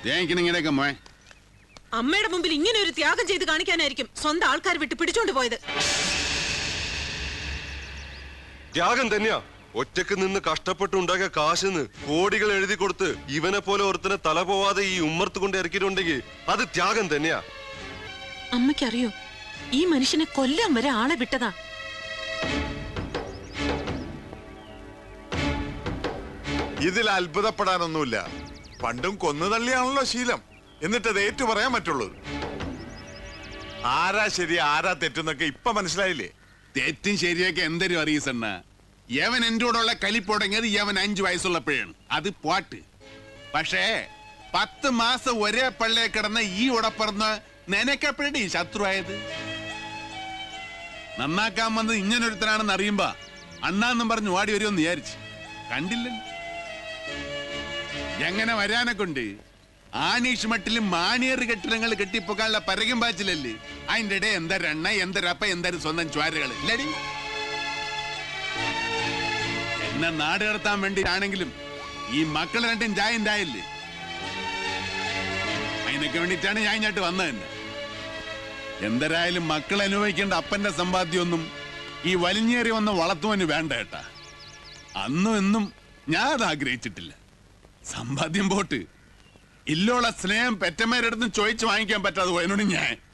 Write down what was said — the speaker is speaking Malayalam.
ഇങ്ങനെയൊക്കെ മോൻ അമ്മയുടെ മുമ്പിൽ ഇങ്ങനെ ഒരു ത്യാഗം ചെയ്ത് കാണിക്കാനായിരിക്കും സ്വന്തം ആൾക്കാർ വിട്ട് പിടിച്ചോണ്ട് പോയത് ത്യാഗം തന്നെയാ ഒറ്റക്ക് നിന്ന് കഷ്ടപ്പെട്ടുണ്ടാക്കിയ കാശിന്ന് കോടികൾ എഴുതി കൊടുത്ത് ഇവനെ പോലെ ഒരുത്തനെ തല പോവാതെ ഈ ഉമ്മർത്ത് കൊണ്ട് ഇറക്കിയിട്ടുണ്ടെങ്കിൽ അത് ത്യാഗം തന്നെയാ അമ്മയ്ക്കറിയോ ഈ മനുഷ്യനെ കൊല്ലാൻ വരെ ആളെ വിട്ടതാ ഇതിൽ അത്ഭുതപ്പെടാനൊന്നുമില്ല പണ്ടും കൊന്നു തള്ളിയാണല്ലോ ശീലം എന്നിട്ട് അത് ഏറ്റു പറയാൻ പറ്റുള്ളൂ ആരാ ശരി ആരാ തെറ്റെന്നൊക്കെ ഇപ്പൊ മനസ്സിലായില്ലേ തെറ്റും ശരിയൊക്കെ എന്തൊരു അറിയസണ്ണ യവൻ എന്റെ കൂടെയുള്ള കലിപ്പുടങ്ങിയത് യവൻ അഞ്ചു വയസ്സുള്ളപ്പോഴാണ് അത് പോട്ട് പക്ഷേ പത്ത് മാസം ഒരേ പള്ളയെ കിടന്ന ഈ ഉടപ്പറന്ന് നിനക്കെപ്പോഴേ ശത്രുവായത് നന്നാക്കാൻ വന്നത് ഇങ്ങനൊരുത്തനാണെന്ന് അറിയുമ്പോ അണ്ണാന്നും പറഞ്ഞ് ഓടി വരുമെന്ന് വിചാരിച്ചു കണ്ടില്ലല്ലോ എങ്ങനെ വരാനെ കൊണ്ട് ആനീഷ് മട്ടിലും മാണിയേറ് കെട്ടിടങ്ങൾ കെട്ടിപ്പൊക്കാനുള്ള പരകം പാച്ചിലല്ലേ അതിന്റെ ഇടയിൽ എന്തരെണ്ണ എന്തരപ്പ എന്തര സ്വന്തം ചോരകൾ ഇല്ലടി എന്നെ നാട് കടത്താൻ വേണ്ടിയിട്ടാണെങ്കിലും ഈ മക്കൾ രണ്ടും ചായ ഉണ്ടായില്ലേ അതിനൊക്കെ വേണ്ടിയിട്ടാണ് ഞാൻ ഇങ്ങോട്ട് വന്നത് തന്നെ എന്തരായാലും മക്കൾ അനുഭവിക്കേണ്ട അപ്പന്റെ സമ്പാദ്യമൊന്നും ഈ വലിഞ്ഞേറി വന്ന് വളർത്തുവന് വേണ്ട ഏട്ടാ അന്നും എന്നും ഞാൻ അത് ആഗ്രഹിച്ചിട്ടില്ല സമ്പാദ്യം പോട്ട് ഇല്ലോള സ്നേഹം പെറ്റമ്മേരടുത്തും ചോദിച്ചു വാങ്ങിക്കാൻ പറ്റാതെ പോയതിനോട് ഞാൻ